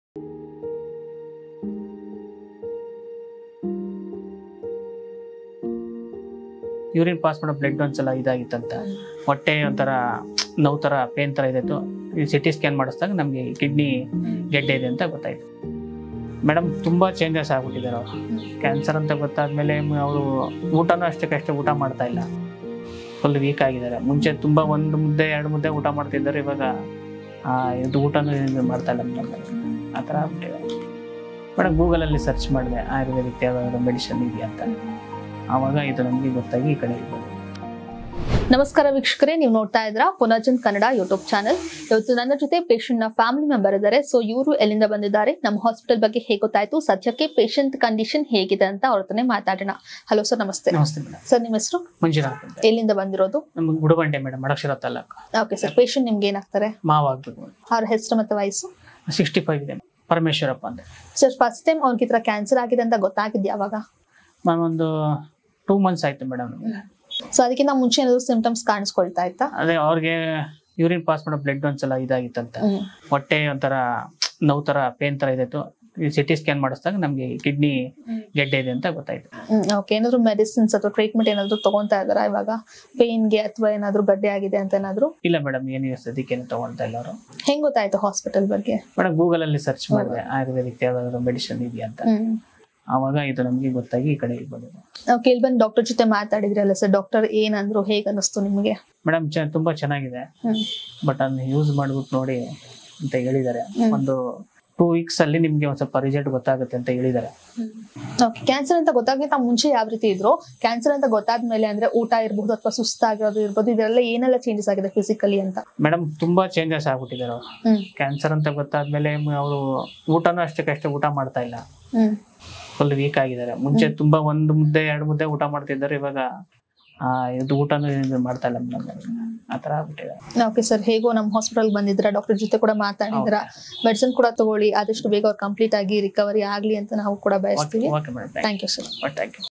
Urine pass ಮಾಡೋ blood ಒಂದ್ಸಲ ಇದಾಗಿತ್ತಂತ ಹೊಟ್ಟೆ ಒಂಥರ ನೋವು ಥರ ಪೇನ್ ಥರ ಇದಾಯ್ತು ಈ ಸಿಟಿ ಸ್ಕ್ಯಾನ್ ಮಾಡಿಸಿದಾಗ ನಮಗೆ ಕಿಡ್ನಿ ಗೆಡ್ಡೆ ಇದೆ ಅಂತ ಗೊತ್ತಾಯ್ತು ಮೇಡಮ್ ತುಂಬ ಚೇಂಜಸ್ ಆಗ್ಬಿಟ್ಟಿದ್ದಾರೆ ಅವರು ಕ್ಯಾನ್ಸರ್ ಅಂತ ಗೊತ್ತಾದ್ಮೇಲೆ ಅವರು ಊಟನೂ ಅಷ್ಟಕ್ಕಷ್ಟೇ ಊಟ ಮಾಡ್ತಾ ಇಲ್ಲ ಫುಲ್ ವೀಕ್ ಆಗಿದ್ದಾರೆ ಮುಂಚೆ ತುಂಬ ಒಂದು ಮುದ್ದೆ ಎರಡು ಮುದ್ದೆ ಊಟ ಮಾಡ್ತಿದ್ದಾರೆ ಇವಾಗ ಆ, ಇದು ಊಟನೂ ಇದು ಮಾಡ್ತಾ ಇಲ್ಲ ಮೇಡಮ್ ಆ ಥರ ಆಗ್ಬಿಟ್ಟಿದೆ ಮೇಡಮ್ ಗೂಗಲಲ್ಲಿ ಸರ್ಚ್ ಮಾಡಿದೆ ಆಯುರ್ವೇದಿಕ್ ಯಾವ್ದಾದ್ರು ಮೆಡಿಸಿನ್ ಇದೆಯಾ ಅಂತ ಆವಾಗ ಇದು ನಮಗೆ ಗೊತ್ತಾಗಿ ಈ ಕಡೆ ಇರ್ಬೋದು ನಮಸ್ಕಾರ ವೀಕ್ಷಕರೇ ನೀವು ನೋಡ್ತಾ ಇದ್ರ ಪುನರ್ಜನ್ ಕನ್ನಡ ಯೂಟ್ಯೂಬ್ ಚಾನಲ್ ಇವತ್ತು ನನ್ನ ಜೊತೆ ಪೇಷಂಟ್ ನ ಫ್ಯಾಮಿಲಿ ಮೆಂಬರ್ ಇದ್ದಾರೆ ಸೊ ಇವರು ಎಲ್ಲಿಂದ ಬಂದಿದ್ದಾರೆ ನಮ್ಮ ಹಾಸ್ಪಿಟಲ್ ಬಗ್ಗೆ ಹೇಗೆ ಗೊತ್ತಾಯ್ತು ಸದ್ಯಕ್ಕೆ ಪೇಷಂಟ್ ಕಂಡೀಷನ್ ಹೇಗಿದೆ ಅಂತ ಅವ್ರ ಹತ್ರನೇ ಮಾತಾಡೋಣ ಹಲೋ ಸರ್ ನಮಸ್ತೆ ನಮಸ್ತೆ ಮೇಡಮ್ ಸರ್ ನಿಮ್ಮ ಹೆಸರು ಮಂಜುನಾಥ್ ಅಂತ ಎಲ್ಲಿಂದ ಬಂದಿರೋದು ನಮ್ಗೆ ಗುಡುಬಂಡೆ ಮೇಡಮ್ ಅಡಕ್ಷರ ತಾಲೂಕು ಓಕೆ ಸರ್ ಪೇಷಂಟ್ ನಿಮ್ಗೆ ಏನಾಗ್ತಾರೆ ಮಾವ ಆಗ್ಬೇಕು ಅವ್ರ ಹೆಸರು ಮತ್ತೆ ವಯಸ್ಸು ಸಿಕ್ಸ್ಟಿ ಫೈವ್ ಇದೆ ಪರಮೇಶ್ವರಪ್ಪ ಅಂತ ಸರ್ ಫಸ್ಟ್ ಟೈಮ್ ಅವ್ರಿಗೆ ಈ ತರ ಕ್ಯಾನ್ಸರ್ ಆಗಿದೆ ಅಂತ ಗೊತ್ತಾಗಿದ್ಯಾ ಅವಾಗ ಮ್ಯಾಮ್ ಒಂದು ಟೂ ಮಂತ್ಸ್ ಆಯ್ತು ಮೇಡಮ್ ನಮಗೆ ಸೊ ಅದಕ್ಕಿಂತ ಮುಂಚೆ ಏನಾದ್ರು ಸಿಂಟಮ್ಸ್ ಕಾಣಿಸ್ಕೊಳ್ತಾ ಇತ್ತಾ ಅದೇ ಅವ್ರಿಗೆ ಯೂರಿನ್ ಪಾಸ್ ಮಾಡೋ ಬ್ಲಡ್ ಒಂದ್ಸಲ ಇದಾಗಿತ್ತಂತ ಹ್ಮ್ ಹೊಟ್ಟೆ ಒಂಥರ ನೋವು ಥರ ಪೇನ್ ಥರ ಇದಾಯ್ತು ಈ ಸಿಟಿ ಸ್ಕ್ಯಾನ್ ಮಾಡಿಸಿದಾಗ ನಮಗೆ ಕಿಡ್ನಿ ಗೆಡ್ಡೆ ಇದೆ ಅಂತ ಗೊತ್ತಾಯ್ತು ಓಕೆ ಏನಾದ್ರು ಮೆಡಿಸಿನ್ಸ್ ಅಥವಾ ಟ್ರೀಟ್ಮೆಂಟ್ ಏನಾದ್ರು ತಗೊಂತಾ ಇದಾರಾ ಇವಾಗ ಪೇನ್ಗೆ ಅಥವಾ ಏನಾದ್ರು ಗಡ್ಡೆ ಆಗಿದೆ ಅಂತ ಏನಾದ್ರು ಇಲ್ಲ ಮೇಡಮ್ ಏನು ಸದ್ಯಕ್ಕೆ ಏನು ತಗೊಳ್ತಾ ಇಲ್ಲ ಅವರು ಹೆಂಗ್ ಗೊತ್ತಾಯ್ತು ಹಾಸ್ಪಿಟಲ್ ಬಗ್ಗೆ ಮೇಡಮ್ ಗೂಗಲಲ್ಲಿ ಸರ್ಚ್ ಮಾಡಿದೆ ಆಯುರ್ವೇದಿಕ್ ಯಾವ್ದಾದ್ರು ಮೆಡಿಸಿನ್ ಇದೆಯಾ ಅಂತ ಆವಾಗ ಇದು ನಮಗೆ ಗೊತ್ತಾಗಿ ಈ ಕಡೆ ಇರ್ಬೋದು ನಾವು ಕೇಳಿ ಬಂದು ಡಾಕ್ಟರ್ ಜೊತೆ ಮಾತಾಡಿದ್ರಲ್ಲ ಸರ್ ಡಾಕ್ಟರ್ ಏನಂದ್ರು ಹೇಗ್ ಅನ್ನಿಸ್ತು ನಿಮಗೆ ಮೇಡಮ್ ಚ ತುಂಬ ಚೆನ್ನಾಗಿದೆ ಬಟ್ ಅದನ್ನ ಯೂಸ್ ಮಾಡ್ಬಿಟ್ಟು ನೋಡಿ ಅಂತ ಹೇಳಿದ್ದಾರೆ ಹ್ಮ್. ಒಂದು ಟೂ ವೀಕ್ಸ್ ಅಲ್ಲಿ ನಿಮ್ಗೆ ಒಂದ್ ಸ್ವಲ್ಪ ರಿಸಲ್ಟ್ ಗೊತ್ತಾಗುತ್ತೆ ಅಂತ ಹೇಳಿದ್ದಾರೆ ಓಕೆ ಕ್ಯಾನ್ಸರ್ ಅಂತ ಗೊತ್ತಾಗಿದ್ದ ಮುಂಚೆ ಯಾವ ರೀತಿ ಇದ್ರು ಕ್ಯಾನ್ಸರ್ ಅಂತ ಗೊತ್ತಾದ್ಮೇಲೆ ಅಂದ್ರೆ ಊಟ ಇರ್ಬೋದು ಅಥವಾ ಸುಸ್ತಾಗಿರೋದು ಇರ್ಬೋದು ಇದೆಲ್ಲ ಏನೆಲ್ಲ ಚೇಂಜಸ್ ಆಗಿದೆ ಫಿಸಿಕಲಿ ಅಂತ ಮೇಡಮ್ ತುಂಬಾ ಚೇಂಜಸ್ ಆಗ್ಬಿಟ್ಟಿದ್ದಾರೆ ಅವರು ಹ್ಮ್ ಕ್ಯಾನ್ಸರ್ ಅಂತ ಗೊತ್ತಾದ್ಮೇಲೆ ಅವರು ಊಟನೂ ಅಷ್ಟಕ್ಕಷ್ಟೇ ಊಟ ಮಾಡ್ತಾ ಇಲ್ಲ ಹ್ಮ್ ಫುಲ್ ವೀಕ್ ಆಗಿದ್ದಾರೆ ಮುಂಚೆ ತುಂಬಾ ಒಂದು ಮುದ್ದೆ ಎರಡು ಮುದ್ದೆ ಊಟ ಮಾಡ್ತಿದ್ದಾರೆ ಇವಾಗ ಆ, ಇದು ಊಟನೂ ಇದು ಮಾಡ್ತಾ ಇಲ್ಲ ಮೇಡಮ್ ಆ ಥರ ಆಗ್ಬಿಟ್ಟಿದೆ ಓಕೆ ಸರ್ ಹೇಗೋ ನಮ್ಮ ಹಾಸ್ಪಿಟಲ್ ಬಂದಿದ್ರ ಡಾಕ್ಟರ್ ಜೊತೆ ಕೂಡ ಮಾತಾಡಿದ್ರ ಮೆಡಿಸಿನ್ ಕೂಡ ತಗೊಳ್ಳಿ ಆದಷ್ಟು ಬೇಗ ಅವ್ರು ಕಂಪ್ಲೀಟ್ ಆಗಿ ರಿಕವರಿ ಆಗ್ಲಿ ಅಂತ ನಾವು ಕೂಡ ಬಯಸ್ತೀವಿ okay madam thank you sir thank you